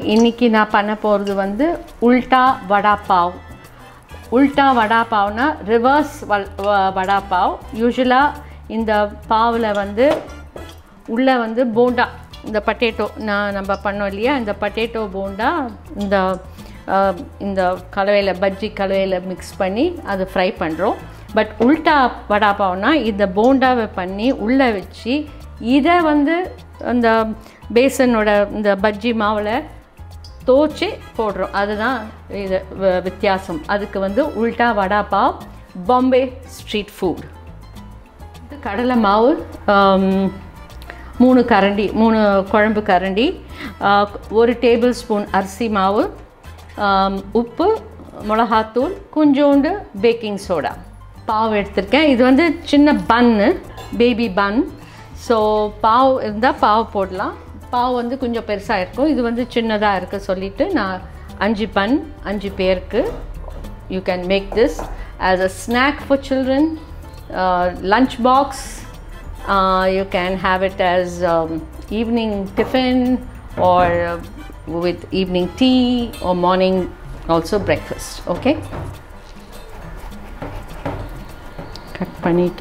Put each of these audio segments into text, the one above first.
இன்னைக்கு நான் பண்ண போகிறது வந்து உல்டா வடா பாவ் உல்டா வடா பாவ்னா ரிவர்ஸ் வடா பாவ் யூஸ்வலாக இந்த பாவில் வந்து உள்ளே வந்து போண்டா இந்த பட்டேட்டோ நான் நம்ம பண்ணோம் இல்லையா இந்த பட்டேட்டோ போண்டா இந்த அஹ், இந்த கலவையில் பஜ்ஜி கலவையில் மிக்ஸ் பண்ணி அது ஃப்ரை பண்ணுறோம் பட் உல்டா வடா பாவ்னா இந்த போண்டாவை பண்ணி உள்ளே வச்சு இதை வந்து அந்த பேசனோட இந்த பஜ்ஜி மாவில் தோச்சு போடுறோம் அதுதான் இது வ- வித்தியாசம் அதுக்கு வந்து உல்டா வடா பாவ் பாம்பே ஸ்ட்ரீட் ஃபுட் இது கடலை மாவு ஆம், மூணு கரண்டி மூணு குழம்பு கரண்டி ஆ, ஒரு டேபிள் ஸ்பூன் அரிசி மாவு ஆம், உப்பு மிளகாத்தூள் கொஞ்சோண்டு பேக்கிங் சோடா பாவு எடுத்திருக்கேன் இது வந்து சின்ன பன்னு பேபி பன் ஸோ பாவு இருந்தால் பாவு போடலாம் பாவு வந்து கொஞ்சம் பெருசாக இருக்கும் இது வந்து சின்னதாக இருக்குது சொல்லிவிட்டு நான் அஞ்சு பன் அஞ்சு பேருக்கு you can make this as a snack for children uh, lunch box uh, you can have it as um, evening tiffin or uh, with evening tea or morning also breakfast okay cut பண்ணிவிட்டு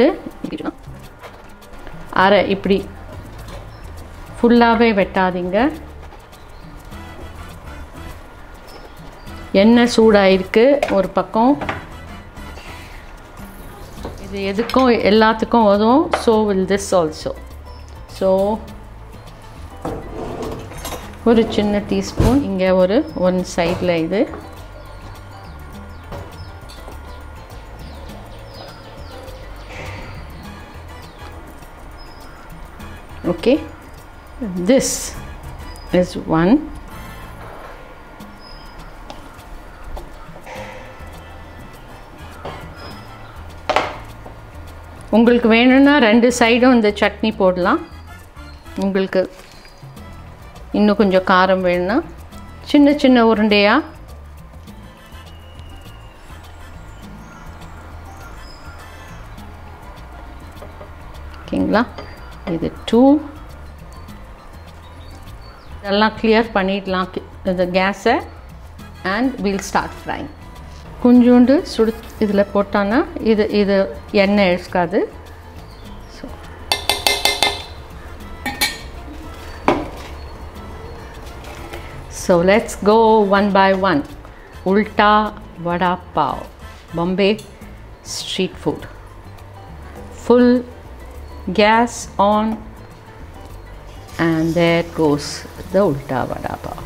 அரை இப்படி ஃபுல்லாகவே வெட்டாதீங்க எண்ணெய் சூடாயிருக்கு ஒரு பக்கம் இது எதுக்கும் எல்லாத்துக்கும் உதவும் so will this also so ஒரு சின்ன டீஸ்பூன் இங்கே ஒரு ஒன் சைடில் இது ஓகே திஸ் இஸ் ஒன் உங்களுக்கு வேணும்னா ரெண்டு சைடும் இந்த சட்னி போடலாம் உங்களுக்கு இன்னும் கொஞ்சம் காரம் வேணும்னா சின்ன சின்ன உருண்டையாக ஓகேங்களா இது டூ இதெல்லாம் கிளியர் பண்ணிடலாம் கி- இந்த கேஸை அண்ட் வீல் ஸ்டார்ட் ஃப்ரைங் கொஞ்சோண்டு சுடு இதில் போட்டான்னா இது இது எண்ணெய் இழுக்காது so so let's go one by one உல்டா vada pav Bombay street food full gas on and there goes the ulta vada pav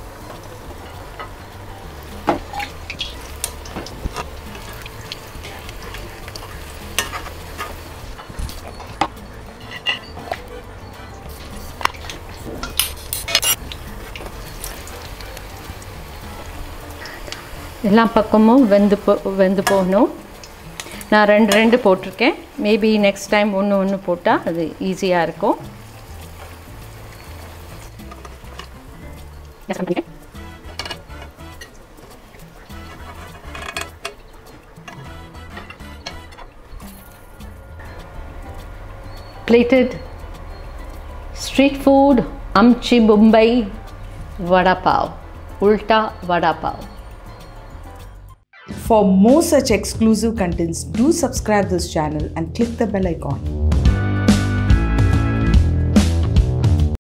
எல்லா பக்கமும் வெந்து போ வெந்து போகணும் நான் ரெண்டு ரெண்டு போட்டிருக்கேன் மேபி நெக்ஸ்ட் டைம் ஒன்று ஒன்று போட்டால் அது ஈஸியாக இருக்கும் plated street food amchi mumbai vada pav ulta vada pav For more such exclusive contents, do subscribe this channel and click the bell icon.